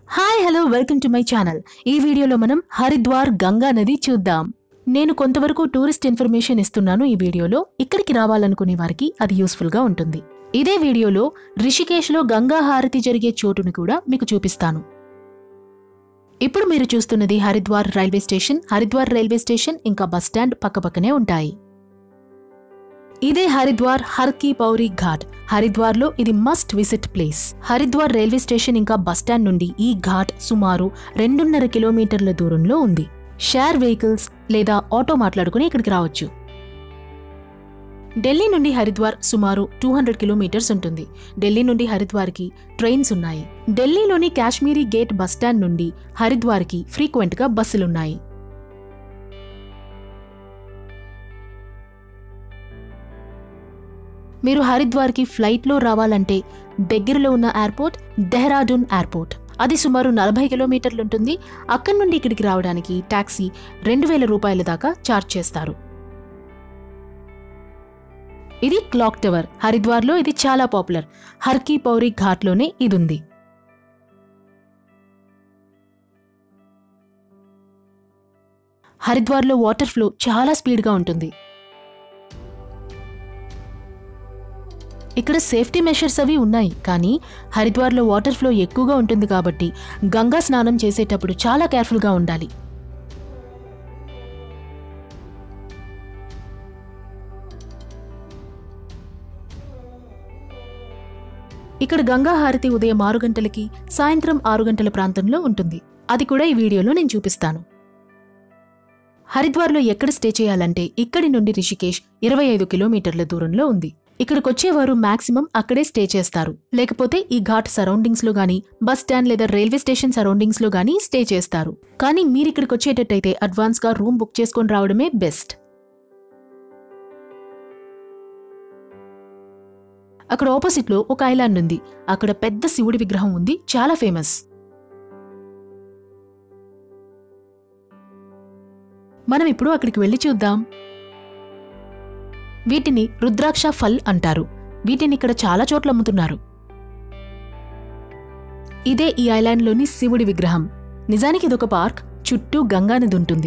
hi hello welcome to my channel ఈ వీడియోలో మనం హరిద్వార్ గంగా నది చూద్దాం నేను కొంతవరకు టూరిస్ట్ ఇన్ఫర్మేషన్ ఇస్తున్నాను ఈ వీడియోలో ఇక్కడికి రావాలనుకునే వారికి అది యూస్ఫుల్ గా ఉంటుంది ఇదే వీడియోలో రిషికేశ్లో గంగా హారతి జరిగే చోటును కూడా మీకు చూపిస్తాను ఇప్పుడు మీరు చూస్తున్నది Haridwar railway station Haridwar railway station ఇంకా బస్ స్టాండ్ పక్కపక్కనే ఉంటాయి ఇదే హరిద్వార్ హర్కీ పౌరి ఘాట్ హరిద్వార్లో ఇది must visit place Haridwar railway station ఇంకా బస్ స్టాండ్ నుండి ఈ ఘాట్ సుమారు రెండున్నర కిలోమీటర్ల దూరంలో ఉంది షేర్ వెహికల్స్ లేదా ఆటో మాట్లాడుకుని ఇక్కడికి రావచ్చు ఢిల్లీ నుండి హరిద్వార్ సుమారు టూ హండ్రెడ్ కిలోమీటర్స్ ఉంటుంది ఢిల్లీ నుండి హరిద్వార్కి ట్రైన్స్ ఉన్నాయి ఢిల్లీలోని కాశ్మీరీ గేట్ బస్ స్టాండ్ నుండి హరిద్వార్కి ఫ్రీక్వెంట్గా బస్సులున్నాయి మీరు హరిద్వార్కి ఫ్లైట్లో రావాలంటే దగ్గరలో ఉన్న ఎయిర్పోర్ట్ డెహ్రాడూన్ ఎయిర్పోర్ట్ అది సుమారు నలభై కిలోమీటర్లు ఉంటుంది అక్కడి నుండి ఇక్కడికి రావడానికి టాక్సీ రెండు వేల రూపాయల దాకా ఛార్జ్ చేస్తారు ఇది క్లాక్ టవర్ హరిద్వార్లో ఇది చాలా పాపులర్ హర్కీ పౌరి ఘాట్లోనే ఇది ఉంది హరిద్వార్లో వాటర్ ఫ్లో చాలా స్పీడ్గా ఉంటుంది ఇక్కడ సేఫ్టీ మెషర్స్ అవి ఉన్నాయి కానీ హరిద్వార్లో వాటర్ ఫ్లో ఎక్కువగా ఉంటుంది కాబట్టి గంగా స్నానం చేసేటప్పుడు చాలా కేర్ఫుల్గా ఉండాలి ఇక్కడ గంగా హారతి ఉదయం ఆరు గంటలకి సాయంత్రం ఆరు గంటల ప్రాంతంలో ఉంటుంది అది కూడా ఈ వీడియోలో నేను చూపిస్తాను హరిద్వార్లో ఎక్కడ స్టే చేయాలంటే ఇక్కడి నుండి రిషికేష్ ఇరవై ఐదు కిలోమీటర్ల దూరంలో ఉంది ఇక్కడికొచ్చేవారు మాక్సిమం అక్కడే స్టే చేస్తారు లేకపోతే ఈ ఘాట్ సరౌండింగ్స్ లో గానీ బస్ స్టాండ్ లేదా రైల్వే స్టేషన్ సరౌండింగ్స్ లో గానీ స్టే చేస్తారు కానీ మీరు ఇక్కడికి వచ్చేటట్టయితే అడ్వాన్స్ గా రూమ్ బుక్ చేసుకొని రావడమే బెస్ట్ అక్కడ ఆపోజిట్ లో ఒక ఐలాండ్ ఉంది అక్కడ పెద్ద శివుడి విగ్రహం ఉంది చాలా ఫేమస్ మనం ఇప్పుడు అక్కడికి వెళ్ళి చూద్దాం వీటిని రుద్రాక్ష ఫల్ అంటారు వీటిని ఇక్కడ చాలా చోట్ల అమ్ముతున్నారు ఇదే ఈ ఐలాండ్లోని శివుడి విగ్రహం నిజానికి ఇదొక పార్క్ చుట్టూ గంగానది ఉంటుంది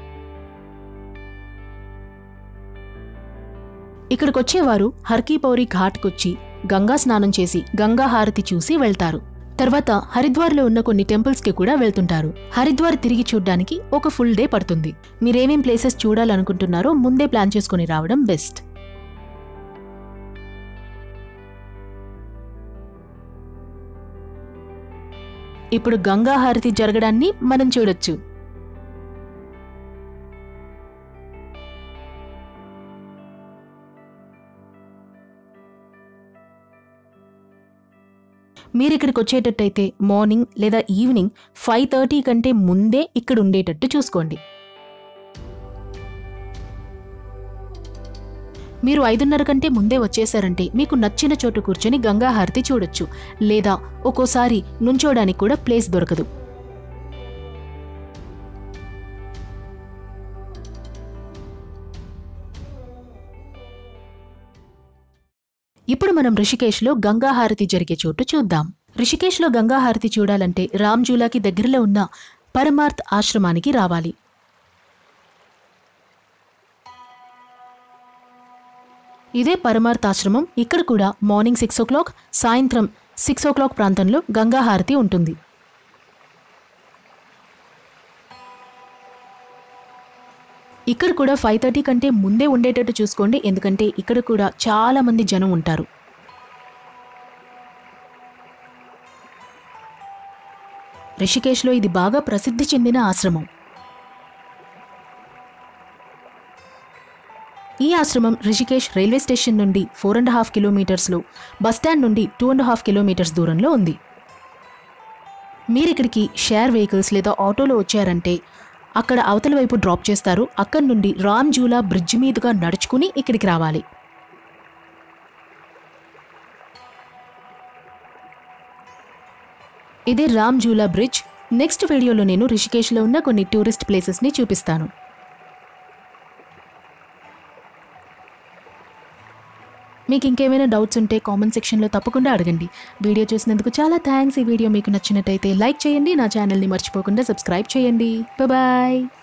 ఇక్కడికొచ్చేవారు హర్కీ పౌరి ఘాట్కొచ్చి గంగా స్నానం చేసి గంగా హారతి చూసి వెళ్తారు తర్వాత హరిద్వార్లో ఉన్న కొన్ని టెంపుల్స్కి కూడా వెళ్తుంటారు హరిద్వార్ తిరిగి చూడ్డానికి ఒక ఫుల్ డే పడుతుంది మీరేమేం ప్లేసెస్ చూడాలనుకుంటున్నారో ముందే ప్లాన్ చేసుకుని రావడం బెస్ట్ ఇప్పుడు గంగా హారతి జరగడాన్ని మనం చూడొచ్చు మీరు ఇక్కడికి వచ్చేటట్టయితే మార్నింగ్ లేదా ఈవినింగ్ ఫైవ్ థర్టీ కంటే ముందే ఇక్కడ ఉండేటట్టు చూసుకోండి మీరు ఐదున్నర కంటే ముందే వచ్చేసారంటే మీకు నచ్చిన చోటు కూర్చొని గంగా హారతి చూడొచ్చు లేదా ఒక్కోసారి నుంచోడానికి కూడా ప్లేస్ దొరకదు ఇప్పుడు మనం రిషికేశ్లో గంగా హారతి జరిగే చోటు చూద్దాం రిషికేశ్లో గంగా హారతి చూడాలంటే రామ్జూలాకి దగ్గరలో ఉన్న పరమార్థ్ ఆశ్రమానికి రావాలి ఇదే పరమార్థ్ ఆశ్రమం ఇక్కడ కూడా మార్నింగ్ సిక్స్ ఓ క్లాక్ సాయంత్రం సిక్స్ ఓ క్లాక్ ప్రాంతంలో గంగా హారతి ఉంటుంది ఇక్కడ కూడా ఫైవ్ థర్టీ కంటే ముందే ఉండేటట్టు చూసుకోండి ఎందుకంటే ఇక్కడ కూడా చాలా మంది జనం ఉంటారు రిషికేశ్లో ఇది బాగా ప్రసిద్ధి చెందిన ఆశ్రమం ఈ ఆశ్రమం రిషికేశ్ రైల్వే స్టేషన్ నుండి ఫోర్ అండ్ హాఫ్ కిలోమీటర్స్లో బస్టాండ్ నుండి టూ అండ్ హాఫ్ కిలోమీటర్స్ దూరంలో ఉంది మీరిక్కడికి షేర్ వెహికల్స్ లేదా ఆటోలో వచ్చారంటే అక్కడ అవతల వైపు డ్రాప్ చేస్తారు అక్కడి నుండి రామ్ జూలా బ్రిడ్జ్ మీదుగా నడుచుకుని ఇక్కడికి రావాలి ఇదే రామ్ జూలా బ్రిడ్జ్ నెక్స్ట్ వీడియోలో నేను రిషికేశ్లో ఉన్న కొన్ని టూరిస్ట్ ప్లేసెస్ని చూపిస్తాను మీకు ఇంకేమైనా డౌట్స్ ఉంటే కామెంట్ సెక్షన్లో తప్పకుండా అడగండి వీడియో చూసినందుకు చాలా థ్యాంక్స్ ఈ వీడియో మీకు నచ్చినట్టయితే లైక్ చేయండి నా ఛానల్ని మర్చిపోకుండా సబ్స్క్రైబ్ చేయండి బాయ్